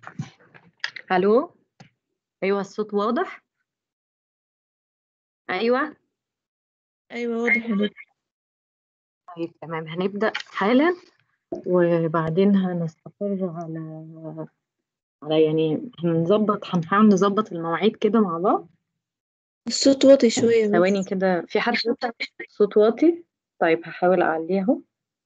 الو ايوه الصوت واضح ايوه أيوة واضح يا دكتور طيب تمام هنبدأ حالا وبعدين هنستقر على على يعني هنظبط هنحاول نظبط المواعيد كده مع بعض الصوت واطي شوية ثواني بس كده في حد صوت واطي طيب هحاول أعليه اهو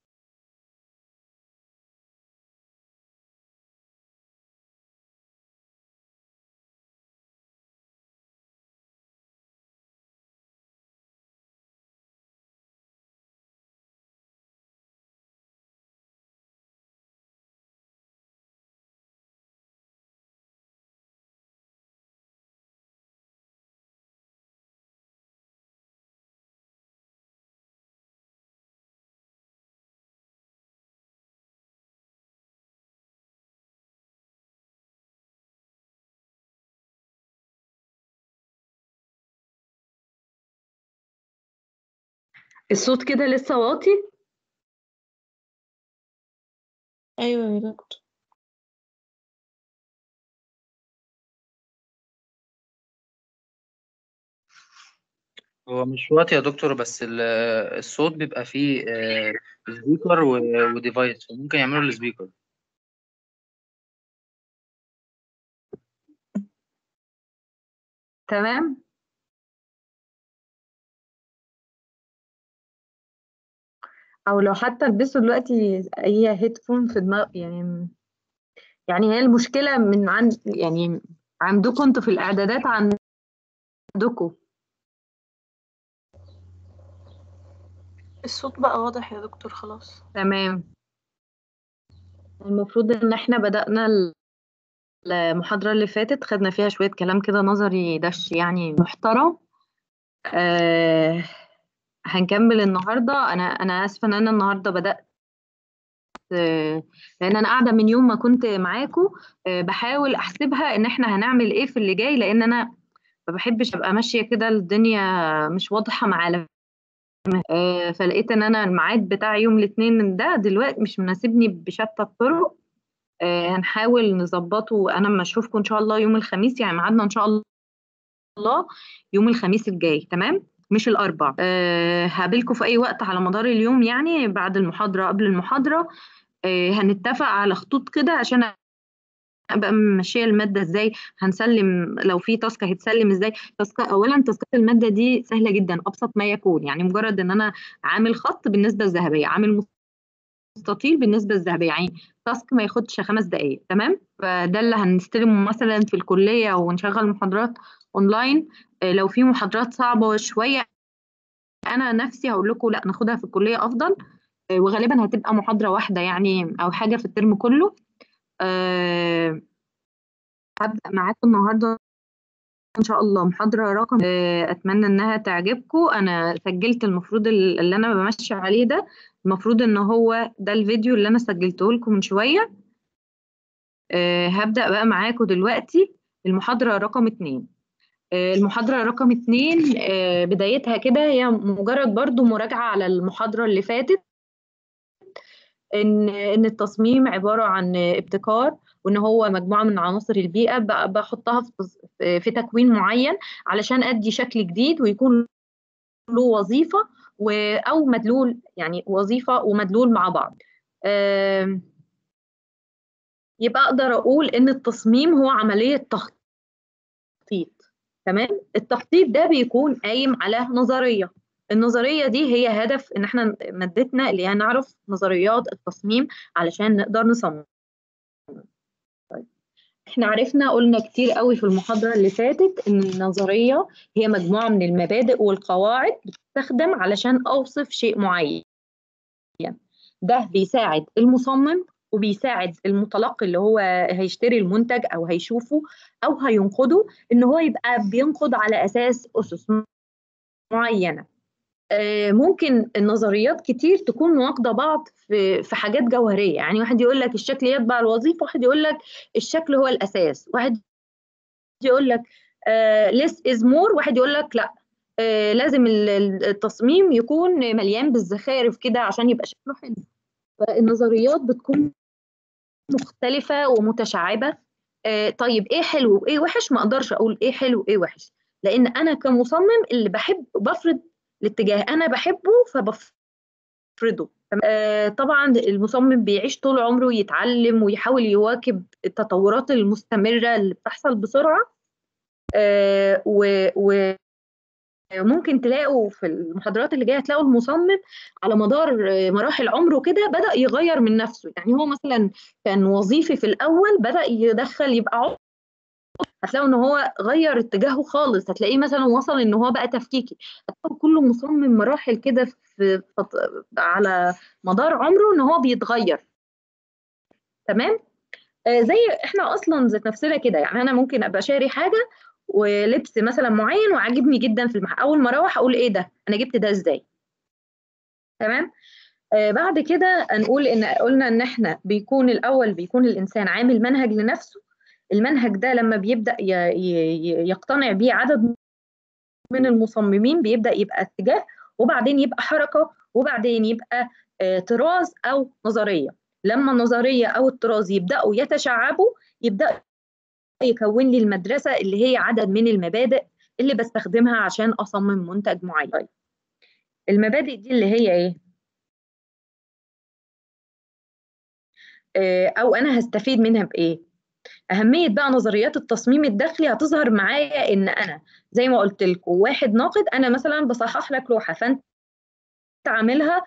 الصوت كده لسه واطي أيوة يا دكتور هو مش واطي يا دكتور بس ال- الصوت بيبقى فيه سبيكر وديفايس فممكن يعملوا السبيكر تمام او لو حتى البسوا دلوقتي هي هيدفون في دماغ يعني يعني هي المشكلة من عند يعني عندكم انتوا في الإعدادات عندكم الصوت بقى واضح يا دكتور خلاص تمام المفروض ان احنا بدأنا المحاضرة اللي فاتت خدنا فيها شوية كلام كده نظري دش يعني محترم آه هنكمل النهاردة أنا أنا آسفة إن أنا النهاردة بدأت آه لأن أنا قاعدة من يوم ما كنت معاكم آه بحاول أحسبها إن إحنا هنعمل إيه في اللي جاي لأن أنا ما بحبش أبقى ماشية كده الدنيا مش واضحة مع آه فلقيت إن أنا الميعاد بتاع يوم الاثنين ده دلوقتي مش مناسبني بشتى الطرق آه هنحاول نظبطه أنا لما أشوفكم إن شاء الله يوم الخميس يعني ميعادنا إن شاء الله يوم الخميس الجاي تمام مش الأربع أه هقابلكم في أي وقت على مدار اليوم يعني بعد المحاضرة قبل المحاضرة أه هنتفق على خطوط كده عشان ابقى ماشيه الماده ازاي هنسلم لو في تاسك هيتسلم ازاي تاسك اولا تاسكات الماده دي سهله جدا ابسط ما يكون يعني مجرد ان انا عامل خط بالنسبه الذهبيه عامل مستطيل بالنسبه الذهبيه يعني تاسك ما ياخدش خمس دقائق تمام فده اللي هنستلمه مثلا في الكليه ونشغل محاضرات اونلاين لو في محاضرات صعبه شويه انا نفسي هقول لكم لا ناخدها في الكليه افضل وغالبا هتبقى محاضره واحده يعني او حاجه في الترم كله أه هبدا معاكم النهارده ان شاء الله محاضره رقم أه اتمنى انها تعجبكم انا سجلت المفروض اللي انا بمشي عليه ده المفروض ان هو ده الفيديو اللي انا سجلته لكم من شويه أه هبدا بقى معاكم دلوقتي المحاضره رقم اتنين المحاضرة رقم اتنين بدايتها كده هي مجرد برضو مراجعة على المحاضرة اللي فاتت إن إن التصميم عبارة عن ابتكار وإن هو مجموعة من عناصر البيئة بحطها في في تكوين معين علشان أدي شكل جديد ويكون له وظيفة أو مدلول يعني وظيفة ومدلول مع بعض. يبقى أقدر أقول إن التصميم هو عملية تخطيط تمام التخطيط ده بيكون قايم على نظريه النظريه دي هي هدف ان احنا مادتنا اللي هي نعرف نظريات التصميم علشان نقدر نصمم طيب احنا عرفنا قلنا كتير قوي في المحاضره اللي فاتت ان النظريه هي مجموعه من المبادئ والقواعد بتستخدم علشان اوصف شيء معين ده بيساعد المصمم وبيساعد المتلقي اللي هو هيشتري المنتج او هيشوفه او هينقده ان هو يبقى بينقد على اساس اسس معينه ممكن النظريات كتير تكون واخده بعض في في حاجات جوهريه يعني واحد يقول لك الشكل يتبع الوظيفه واحد يقول لك الشكل هو الاساس واحد يقول لك less is more واحد يقول لك لا لازم التصميم يكون مليان بالزخارف كده عشان يبقى شكله حلو فالنظريات بتكون مختلفة ومتشعبة آه طيب ايه حلو وايه وحش ما اقدرش اقول ايه حلو وايه وحش لان انا كمصمم اللي بحب بفرض الاتجاه انا بحبه فبفرضه آه طبعا المصمم بيعيش طول عمره يتعلم ويحاول يواكب التطورات المستمرة اللي بتحصل بسرعة آه و, و ممكن تلاقوا في المحاضرات اللي جايه تلاقوا المصمم على مدار مراحل عمره كده بدا يغير من نفسه يعني هو مثلا كان وظيفي في الاول بدا يدخل يبقى عضو هتلاقوا ان هو غير اتجاهه خالص هتلاقيه مثلا وصل ان هو بقى تفكيكي هتلاقوا كل مصمم مراحل كده في فط... على مدار عمره ان هو بيتغير تمام آه زي احنا اصلا ذات نفسنا كده يعني انا ممكن ابقى شاري حاجه ولبس مثلا معين وعاجبني جدا في المح... اول ما اروح اقول ايه ده انا جبت ده ازاي تمام آه بعد كده نقول ان قلنا ان احنا بيكون الاول بيكون الانسان عامل منهج لنفسه المنهج ده لما بيبدا ي... ي... يقتنع بيه عدد من المصممين بيبدا يبقى اتجاه وبعدين يبقى حركه وبعدين يبقى آه طراز او نظريه لما النظريه او الطراز يبداوا يتشعبوا يبدا يكون لي المدرسة اللي هي عدد من المبادئ اللي بستخدمها عشان أصمم منتج معين طيب المبادئ دي اللي هي إيه؟ آه أو أنا هستفيد منها بإيه؟ أهمية بقى نظريات التصميم الداخلي هتظهر معايا إن أنا زي ما قلت لكم واحد ناقد أنا مثلا بصحح لك لوحة فأنت تعملها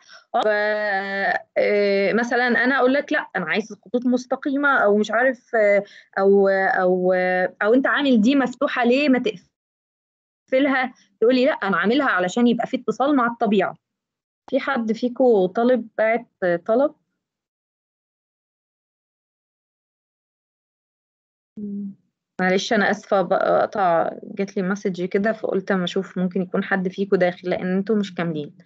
مثلا انا اقول لك لا انا عايز خطوط مستقيمه او مش عارف او او او انت عامل دي مفتوحه ليه ما تقفلها تقول لي لا انا عاملها علشان يبقى في اتصال مع الطبيعه في حد فيكم طالب بعت طلب معلش انا اسفه بقطع جات لي مسج كده فقلت اما اشوف ممكن يكون حد فيكم داخل لان انتوا مش كاملين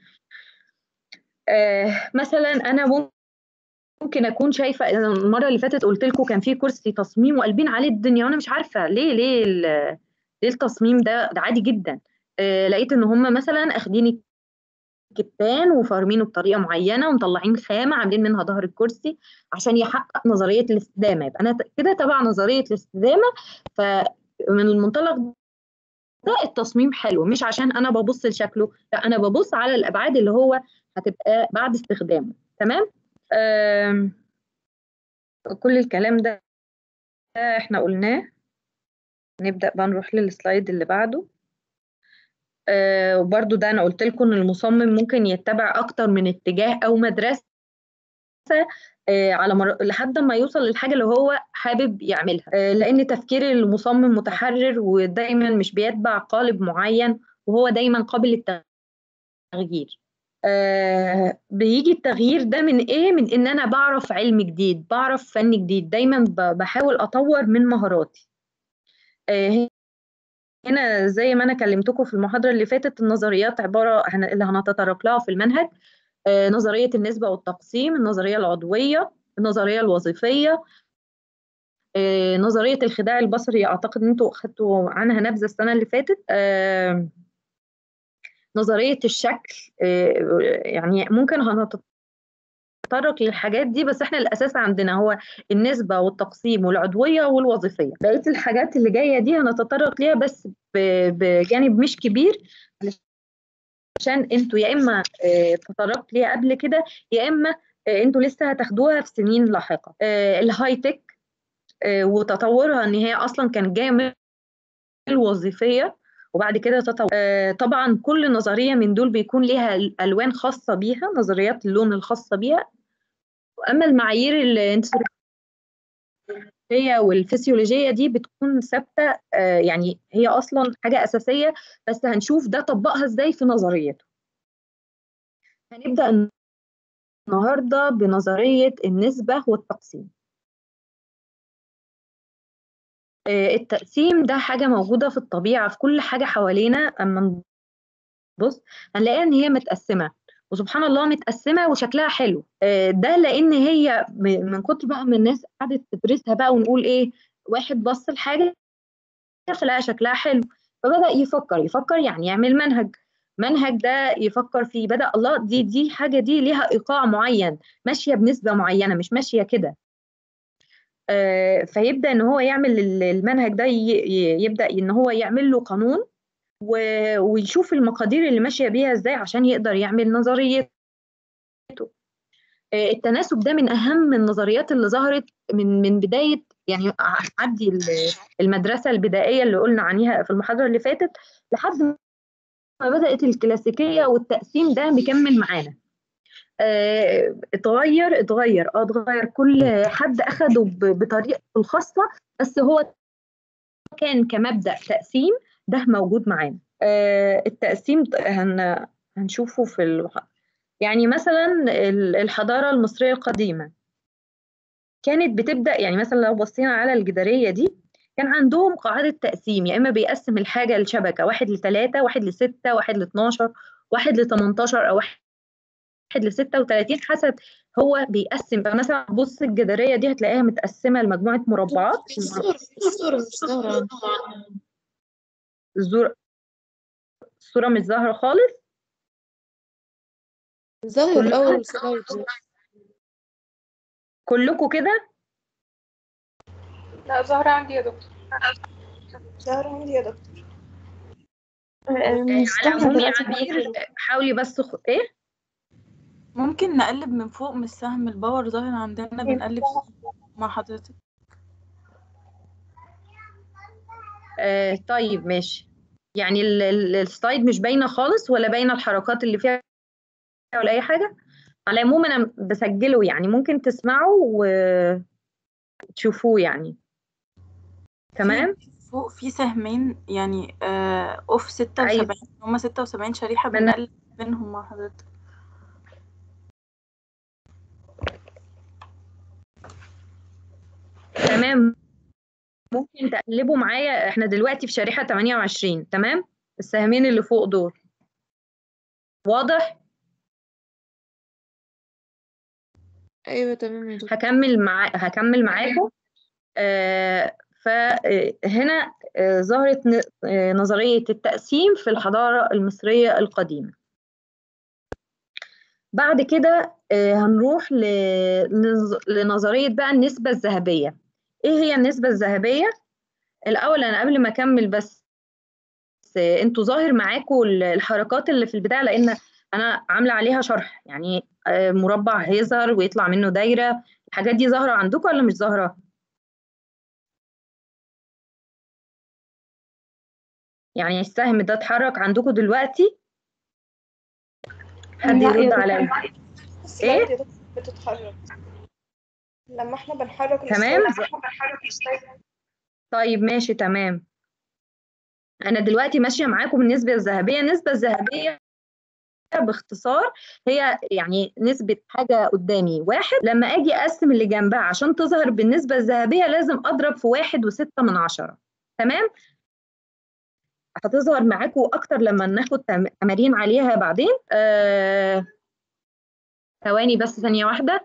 آه مثلا انا ممكن اكون شايفه المره اللي فاتت قلت لكم كان في كرسي تصميم وقلبين عليه الدنيا وانا مش عارفه ليه ليه ليه التصميم ده ده عادي جدا آه لقيت ان هم مثلا اخدين الكتان وفارمينه بطريقه معينه ومطلعين خامه عاملين منها ظهر الكرسي عشان يحقق نظريه الاستدامه يبقى انا كده تبع نظريه الاستدامه فمن المنطلق ده التصميم حلو مش عشان انا ببص لشكله لا انا ببص على الابعاد اللي هو هتبقى بعد استخدامه تمام كل الكلام ده احنا قلناه نبدأ بقى نروح للسلايد اللي بعده آه وبرده ده انا قلت لكم ان المصمم ممكن يتبع اكتر من اتجاه او مدرسه آه على مر... لحد ما يوصل للحاجه اللي هو حابب يعملها آه لان تفكير المصمم متحرر ودايما مش بيتبع قالب معين وهو دايما قابل للتغيير آه بيجي التغيير ده من ايه من ان انا بعرف علم جديد بعرف فن جديد دايما بحاول اطور من مهاراتي آه هنا زي ما انا كلمتكم في المحاضره اللي فاتت النظريات عباره عن اللي هنتطرق لها في المنهج آه نظريه النسبه والتقسيم النظريه العضويه النظريه الوظيفيه آه نظريه الخداع البصري اعتقد ان انتوا اخدتوا عنها نبذه السنه اللي فاتت آه نظريه الشكل يعني ممكن هنتطرق للحاجات دي بس احنا الاساس عندنا هو النسبه والتقسيم والعضويه والوظيفيه بقيه الحاجات اللي جايه دي هنتطرق ليها بس بجانب مش كبير عشان انتوا يا اما تطرقت ليها قبل كده يا اما انتوا لسه هتاخدوها في سنين لاحقه الهاي تك وتطورها ان هي اصلا كانت جايه من الوظيفيه وبعد كده تطور آه طبعا كل نظريه من دول بيكون ليها الوان خاصه بيها نظريات اللون الخاصه بيها اما المعايير الانثروبيه والفسيولوجيه دي بتكون ثابته آه يعني هي اصلا حاجه اساسيه بس هنشوف ده طبقها ازاي في نظريته هنبدا النهارده بنظريه النسبه والتقسيم التقسيم ده حاجة موجودة في الطبيعة في كل حاجة حوالينا أما نبص هنلاقيها إن هي متقسمة وسبحان الله متقسمة وشكلها حلو ده لأن هي من كتر بقى من الناس قعدت تدرسها بقى ونقول إيه واحد بص الحاجة فلقى شكلها حلو فبدأ يفكر يفكر يعني يعمل منهج منهج ده يفكر فيه بدأ الله دي دي حاجة دي ليها إيقاع معين ماشية بنسبة معينة مش ماشية كده آه، فيبدأ إن هو يعمل ال- المنهج ده ي- ي- يبدأ إن هو يعمل له قانون و- ويشوف المقادير اللي ماشية بيها إزاي عشان يقدر يعمل نظريته آه، التناسب ده من أهم النظريات اللي ظهرت من من بداية يعني ع- عدي ال- المدرسة البدائية اللي قلنا عنيها في المحاضرة اللي فاتت لحد ما بدأت الكلاسيكية والتقسيم ده مكمل معانا آه، اتغير اتغير اه اتغير كل حد اخده ب- بطريقته الخاصه بس هو كان كمبدأ تقسيم ده موجود معانا آه، التقسيم ط- هن هنشوفه في الح... يعني مثلا ال- الحضاره المصريه القديمه كانت بتبدأ يعني مثلا لو بصينا على الجداريه دي كان عندهم قاعده تقسيم يا اما بيقسم الحاجه لشبكه واحد لثلاثه واحد لسته واحد لاثناشر واحد ل 18 او واحد واحد ل 36 حسب هو بيقسم فمثلا بص الجداريه دي هتلاقيها متقسمه لمجموعه مربعات الصورة الصورة مش ظاهرة عندي. الزور الصوره مش ظاهره خالص ظاهر كل- أول سلايد بس. كلكم كده لا ظاهرة عندي يا دكتور ظاهر عندي يا دكتور على العموم يا عبير حاولي بس خ... ايه ممكن نقلب من فوق من السهم الباور ظاهر عندنا بنقلب مع حضرتك آه طيب ماشي يعني ال- ال- السلايد مش باينه خالص ولا باينه الحركات اللي فيها ولا اي حاجه على العموم انا بسجله يعني ممكن تسمعوا وتشوفوه يعني تمام فوق في سهمين يعني آه اوف 76 هما 76 شريحة من- بنقلب بينهم مع حضرتك تمام ممكن تقلبوا معايا احنا دلوقتي في شريحة 28 تمام السهمين اللي فوق دول واضح أيوة تمام يا دكتور هكمل مع هكمل معاكم آه فهنا آه ظهرت ن- آه نظرية التقسيم في الحضارة المصرية القديمة بعد كده آه هنروح ل- لنظ- لنظرية بقى النسبة الذهبية ايه هي النسبة الذهبية الأول أنا قبل ما أكمل بس بس انتوا ظاهر معاكم ال- الحركات اللي في البتاع لأن أنا عاملة عليها شرح يعني آه، مربع هيظهر ويطلع منه دايرة الحاجات دي ظاهرة عندكم ولا مش ظاهرة؟ يعني السهم ده اتحرك عندكم دلوقتي حد لا يا يرد دكتور. عليا السلايد يا دكتور بتتحرك لما احنا بنحرك تمام. السلايد احنا بنحرك السلايد طيب ماشي تمام أنا دلوقتي ماشية معاكم بالنسبة الذهبية النسبة الذهبية باختصار هي يعني نسبة حاجة قدامي واحد لما أجي أقسم اللي جنبها عشان تظهر بالنسبة الذهبية لازم أضرب في واحد وستة من عشرة تمام هتظهر معاكم أكتر لما ناخد تم- تمارين عليها بعدين آه، ثواني بس ثانية واحدة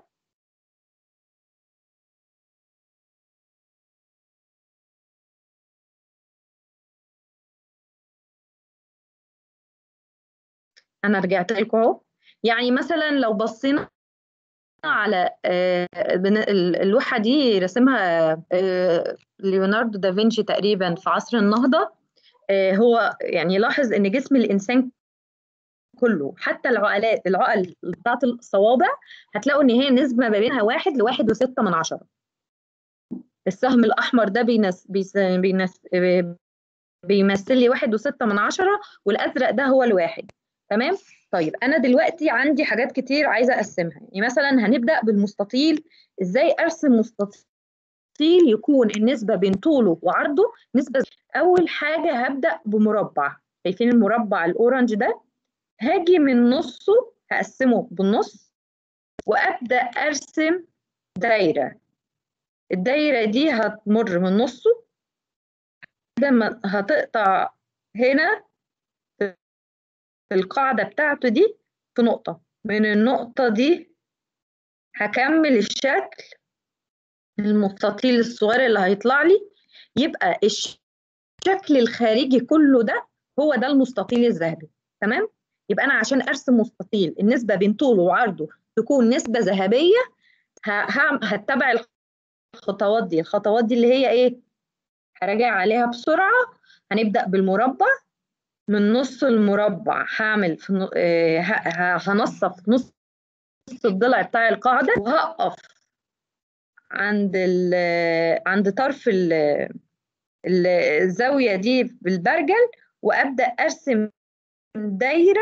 أنا رجعت لكم أهو يعني مثلا لو بصينا على آه، بن- ال- اللوحة دي رسمها آه، ليوناردو دافنشي تقريبا في عصر النهضة آه، هو يعني لاحظ إن جسم الإنسان كله حتى العقلات العقل بتاعت الصوابع هتلاقوا إن هي نسبة ما بينها واحد لواحد وستة من عشرة السهم الأحمر ده بينس بيس بينس بيمثل لي واحد وستة من عشرة والأزرق ده هو الواحد تمام طيب أنا دلوقتي عندي حاجات كتير عايزة أقسمها يعني مثلا هنبدأ بالمستطيل إزاي أرسم مستطيل يكون النسبة بين طوله وعرضه نسبة أول حاجة هبدأ بمربع شايفين المربع الأورنج ده هاجي من نصه هقسمه بالنص وأبدأ أرسم دايرة الدايرة دي هتمر من نصه لما هتقطع هنا في القاعدة بتاعته دي في نقطة من النقطة دي هكمل الشكل المستطيل الصغير اللي هيطلع لي يبقى الشكل الخارجي كله ده هو ده المستطيل الذهبي تمام يبقى أنا عشان أرسم مستطيل النسبة بين طوله وعرضه تكون نسبة ذهبية ه- هعم- هتبع الخطوات دي الخطوات دي اللي هي ايه هراجع عليها بسرعة هنبدأ بالمربع من نص المربع هعمل في ن- آه، ه- ه- هنصف نص الضلع بتاع القاعدة وهقف عند ال عند طرف ال ال- الزاوية دي بالبرجل وأبدأ أرسم دايرة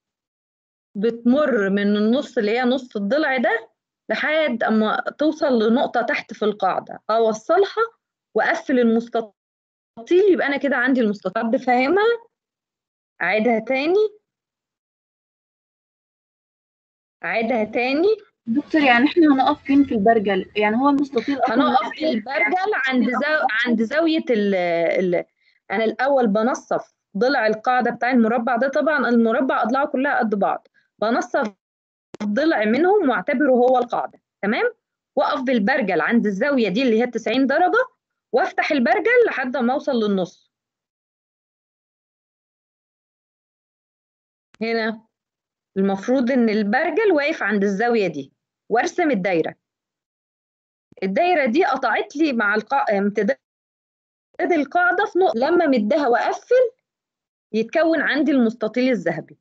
بتمر من النص اللي هي نص الضلع ده لحد أما توصل لنقطة تحت في القاعدة أوصلها وأقفل المستطيل يبقى أنا كده عندي المستطيل حد فاهمها أعيدها تاني أعيدها تاني دكتور يعني احنا هنقف فين في البرجل يعني هو المستطيل اصلا هنقف في البرجل عند زاو... عند زاوية ال... ال... أنا الأول بنصف ضلع القاعدة بتاع المربع ده طبعا المربع أضلاعه كلها قد بعض بنصف ضلع منهم واعتبره هو القاعدة تمام وأقف بالبرجل عند الزاوية دي اللي هي 90 درجة وافتح البرجل لحد ما اوصل للنص هنا المفروض ان البرجل واقف عند الزاوية دي وارسم الدايرة الدايرة دي قطعت لي مع القا... امتداد القاعدة في نقطة لما مدها واقفل يتكون عندي المستطيل الذهبي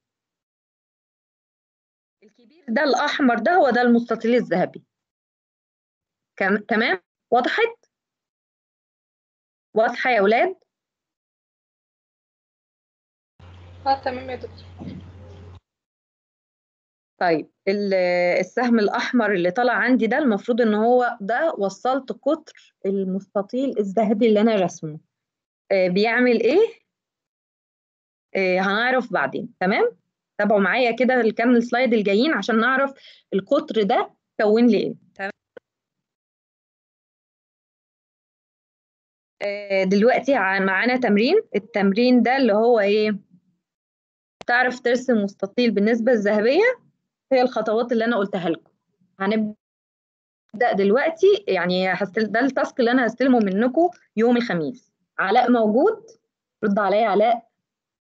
الكبير ده الأحمر ده هو ده المستطيل الذهبي كم... تمام وضحت واضحة يا ولاد اه تمام يا دكتور طيب ال- السهم الأحمر اللي طلع عندي ده المفروض إن هو ده وصلت قطر المستطيل الذهبي اللي أنا رسمه آه، بيعمل إيه؟ آه، هنعرف بعدين تمام؟ تابعوا معايا كده الكام السلايد الجايين عشان نعرف القطر ده كون لي إيه تمام؟ آه، دلوقتي ع- معانا تمرين التمرين ده اللي هو إيه؟ تعرف ترسم مستطيل بالنسبة الذهبية هي الخطوات اللي أنا قلتها لكم هنبدأ دلوقتي يعني هستل... ده التاسك اللي أنا هستلمه منكم يوم الخميس علاء موجود رد عليا علاء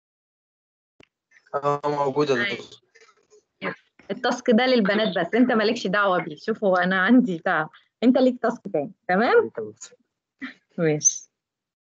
اه موجودة يا دكتور التاسك ده للبنات بس انت مالكش دعوة بيه شوف هو انا عندي بتاع انت ليك تاسك تاني تمام ماشي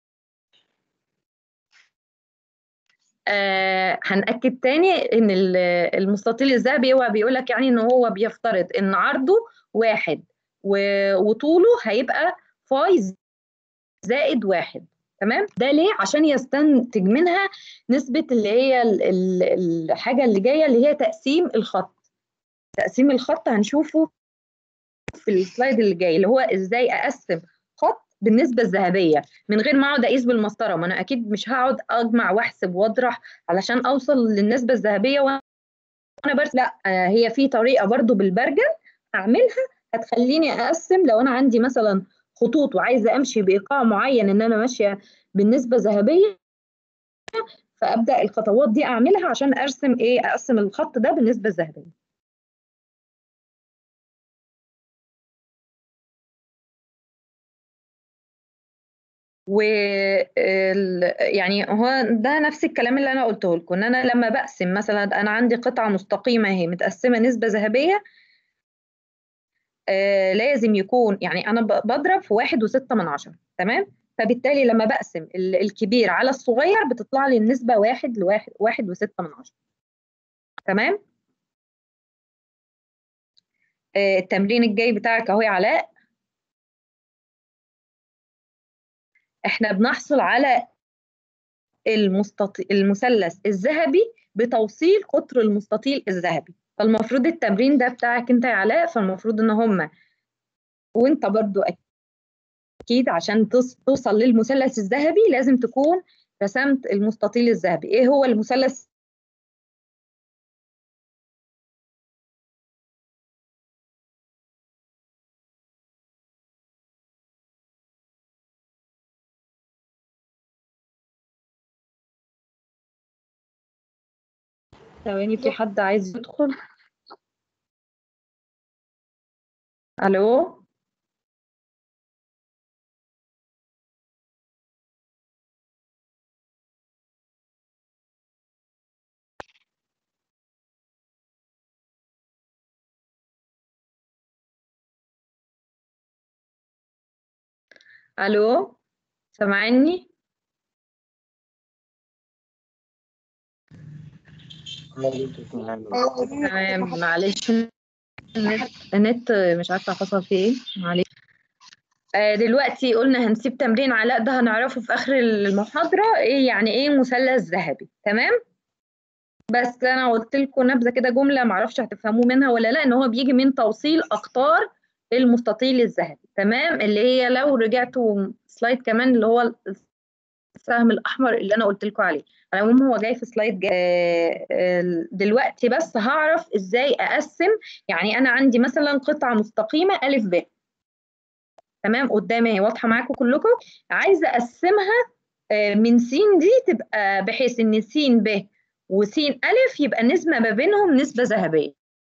آه هنأكد تاني ان ال- المستطيل الذهبي هو بيقول لك يعني ان هو بيفترض ان عرضه واحد و- وطوله هيبقى فاي زائد واحد تمام ده ليه عشان يستنتج منها نسبة اللي هي ال- ال- الحاجة اللي جاية اللي هي تقسيم الخط تقسيم الخط هنشوفه في السلايد اللي جاي اللي هو ازاي اقسم خط بالنسبة الذهبية من غير ما اقعد اقيس بالمسطرة ما انا اكيد مش هقعد اجمع واحسب واطرح علشان اوصل للنسبة الذهبية وانا برس لا آه، هي في طريقة برضو بالبرجل هعملها هتخليني اقسم لو انا عندي مثلا خطوط وعايزة امشي بايقاع معين ان انا ماشية بالنسبة ذهبية فابدا الخطوات دي اعملها عشان ارسم ايه اقسم الخط ده بالنسبة الذهبية و ال- يعني هو ده نفس الكلام اللي انا قلته لكم ان انا لما بقسم مثلا انا عندي قطعه مستقيمه اهي متقسمه نسبه ذهبيه آه لازم يكون يعني انا ب- بضرب في واحد وستة من عشرة تمام فبالتالي لما بقسم ال- الكبير على الصغير بتطلع لي النسبه واحد لواحد واحد وستة من عشرة تمام آه التمرين الجاي بتاعك اهو يا علاء احنا بنحصل على المستطيل المثلث الذهبي بتوصيل قطر المستطيل الذهبي فالمفروض التمرين ده بتاعك انت يا علاء فالمفروض ان هم وانت برضو اكيد عشان تص- توصل للمثلث الذهبي لازم تكون رسمت المستطيل الذهبي ايه هو المثلث ثواني في حد عايز يدخل الو الو سامعني تمام معلش النت النت مش عارفه حصل فيه ايه معلش آه، دلوقتي قلنا هنسيب تمرين علاء ده هنعرفه في اخر المحاضره ايه يعني ايه مثلث ذهبي تمام بس انا قلت لكم نبذه كده جمله معرفش هتفهموه منها ولا لا ان هو بيجي من توصيل اقطار المستطيل الذهبي تمام اللي هي لو رجعتوا سلايد كمان اللي هو السهم الاحمر اللي انا قلت لكم عليه على العموم هو جاي في سلايد جاي. آه، آه، دلوقتي بس هعرف ازاي اقسم يعني انا عندي مثلا قطعه مستقيمه الف ب تمام قدامي اهي واضحه معاكم كلكم عايزه اقسمها آه، من س دي تبقى بحيث ان س ب وس الف يبقى النسبه ما بينهم نسبه ذهبيه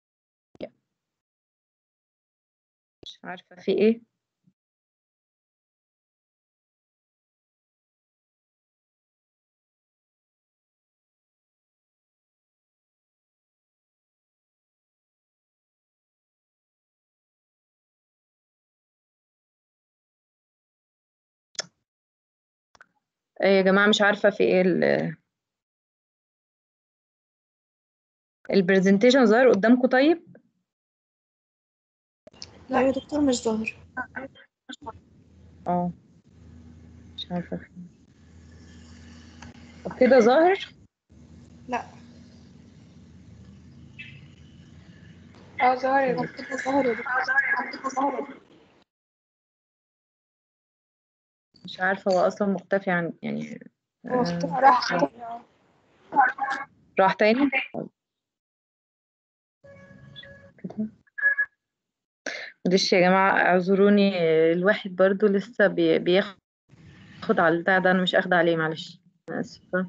مش عارفه في ايه آه، يا جماعه مش عارفه في ايه ال- البرزنتيشن ظاهر قدامكم طيب لا يا دكتور مش ظاهر اه مش عارفه في إيه. طب كده ظاهر لا اه ظهر يا دكتور كده ظاهر يا دكتور مش عارفه هو اصلا مختفي عن يعني هو آه، اختفى راح تاني اه راح تاني كده معلش يا جماعة اعذروني الواحد برضو لسه بي- بياخد على البتاع ده انا مش اخده عليه معلش أنا اسفة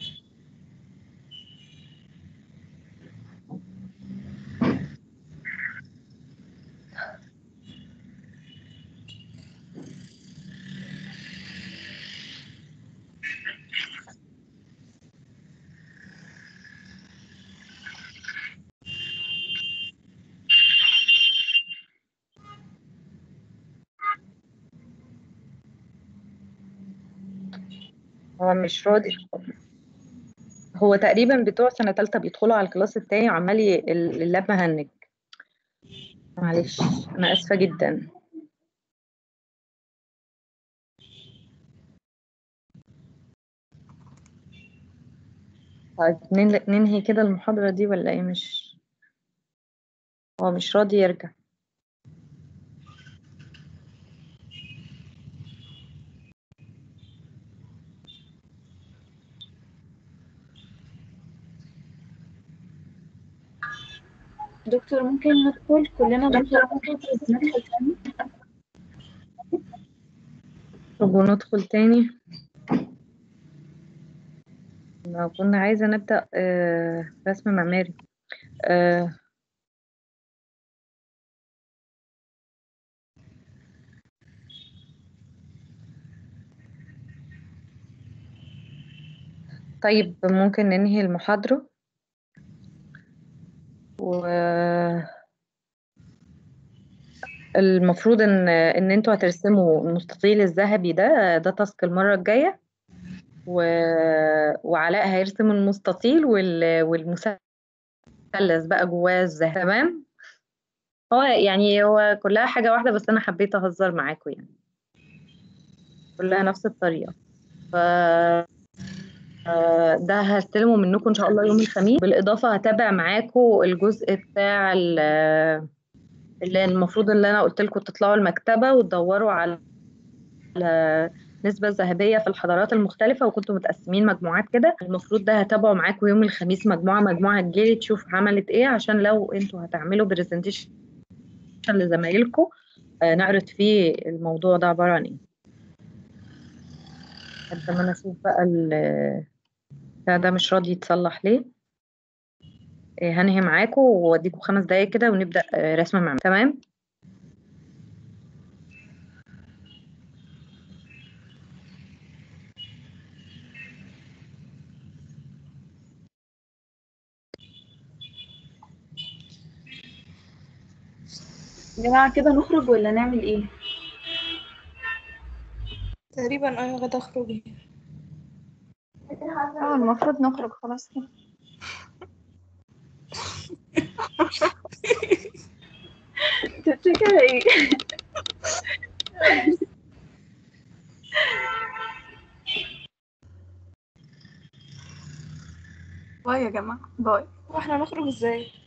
هو مش راضي هو تقريبا بتوع سنة تالتة بيدخلوا على الكلاس التاني وعمال ي- ال- اللاب مهنج معلش انا اسفة جدا طيب نن- ننهي كده المحاضرة دي ولا ايه مش هو مش راضي يرجع دكتور ممكن ندخل كلنا ندخل ندخل تاني طب وندخل تاني لو كنا عايزة نبدأ آه، رسم معماري آه، طيب ممكن ننهي المحاضرة و المفروض ان ان انتوا هترسموا المستطيل الذهبي ده ده تاسك المرة الجاية و... وعلاء هيرسم المستطيل وال... والمثلث بقى جواه الذهب تمام هو يعني هو كلها حاجة واحدة بس أنا حبيت أهزر معاكم يعني كلها نفس الطريقة ف آه، ده هستلمه منكم إن شاء الله يوم الخميس بالإضافة هتابع معاكم الجزء بتاع ال- اللي المفروض اللي أنا قلت لكم تطلعوا المكتبة وتدوروا على على النسبة الذهبية في الحضارات المختلفة وكنتوا متقسمين مجموعات كده المفروض ده هتابعوا معاكم يوم الخميس مجموعة مجموعة تجيلي تشوف عملت ايه عشان لو انتوا هتعملوا برزنتيشن لزمايلكم آه، نعرض فيه الموضوع ده عبارة عن ايه لحد ما انا اشوف بقى ال- بتاع ده مش راضي يتصلح ليه آه، هنهي معاكم واديكم خمس دقايق كده ونبدأ آه، رسم معماري تمام يا جماعة كده نخرج ولا نعمل ايه؟ تقريبا انا غدا اخرجي اه المفروض نخرج خلاص كده تفتكر ايه باي يا جماعة باي واحنا نخرج ازاي